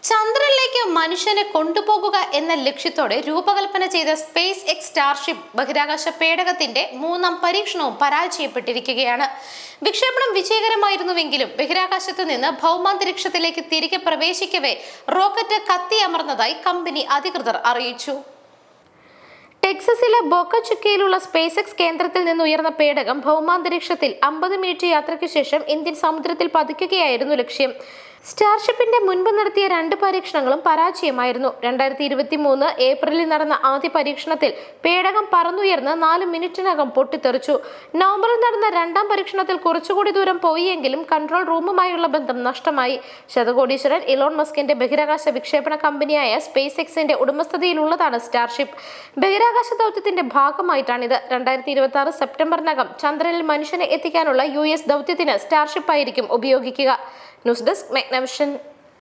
ചന്ദ്രനിലേക്ക് മനുഷ്യനെ കൊണ്ടുപോകുക എന്ന ലക്ഷ്യത്തോടെ രൂപകൽപ്പന ചെയ്ത സ്പേസ് എക്സ് സ്റ്റാർഷിപ്പ് ബഹിരാകാശ പേടകത്തിന്റെ മൂന്നാം പരീക്ഷണവും പരാജയപ്പെട്ടിരിക്കുകയാണ് വിക്ഷേപണം വിജയകരമായിരുന്നുവെങ്കിലും ബഹിരാകാശത്ത് നിന്ന് ഭൗമാന്തരീക്ഷത്തിലേക്ക് തിരികെ പ്രവേശിക്കവേ റോക്കറ്റ് കത്തിയമർന്നതായി കമ്പനി അധികൃതർ അറിയിച്ചു ടെക്സസിലെ ബോക്ക ചുക്കയിലുള്ള സ്പേസ് എക്സ് കേന്ദ്രത്തിൽ നിന്ന് ഉയർന്ന പേടകം ഭൗമാന്തരീക്ഷത്തിൽ അമ്പത് മിനിറ്റ് യാത്രയ്ക്ക് ശേഷം ഇന്ത്യൻ സമുദ്രത്തിൽ പതിക്കുകയായിരുന്നു ലക്ഷ്യം സ്റ്റാർഷിപ്പിന്റെ മുൻപ് നടത്തിയ രണ്ട് പരീക്ഷണങ്ങളും പരാജയമായിരുന്നു രണ്ടായിരത്തി ഇരുപത്തി മൂന്ന് ഏപ്രിലിൽ നടന്ന ആദ്യ പരീക്ഷണത്തിൽ പേടകം പറന്നുയർന്ന് നാല് മിനിറ്റിനകം പൊട്ടിത്തെറിച്ചു നവംബറിൽ നടന്ന രണ്ടാം പരീക്ഷണത്തിൽ കുറച്ചുകൂടി ദൂരം പോയെങ്കിലും കൺട്രോൾ റൂമുമായുള്ള ബന്ധം നഷ്ടമായി ശതകോടീശ്വരൻ ഇലോൺ മസ്കിന്റെ ബഹിരാകാശ വിക്ഷേപണ കമ്പനിയായ സ്പേസ് എക്സിന്റെ ഉടമസ്ഥതയിലുള്ളതാണ് സ്റ്റാർഷിപ്പ് ബഹിരാകാശ ദൗത്യത്തിന്റെ ഭാഗമായിട്ടാണിത് രണ്ടായിരത്തി ഇരുപത്തി ആറ് സെപ്റ്റംബറിനകം ചന്ദ്രനിൽ മനുഷ്യനെ എത്തിക്കാനുള്ള യു എസ് ദൗത്യത്തിന് സ്റ്റാർഷിപ്പ് ആയിരിക്കും ഉപയോഗിക്കുക ന്യൂസ് ഡെസ്ക് മെഗ്നവിഷൻ